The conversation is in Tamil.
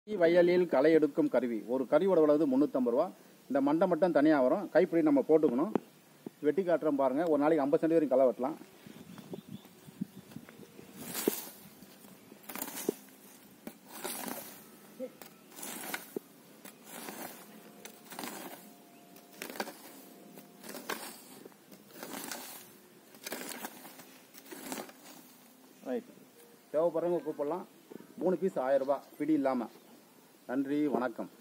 வயலில் களை எடுக்கும் கருவி ஒரு கருவியோட விலை வந்து முந்நூற்றம்பது ரூபா இந்த மண்டை மட்டும் தனியாக வரும் கைப்பிடி நம்ம போட்டுக்கணும் வெட்டி காட்டுறோம் பாருங்க ஒரு நாளைக்கு ஐம்பது சென்ட் வரைக்கும் களை வெட்டலாம் ரைட் தேவைப்படுறவங்க கூப்பிடலாம் மூணு பீஸ் ஆயிரம் ரூபாய் பிடி இல்லாமல் நன்றி வணக்கம்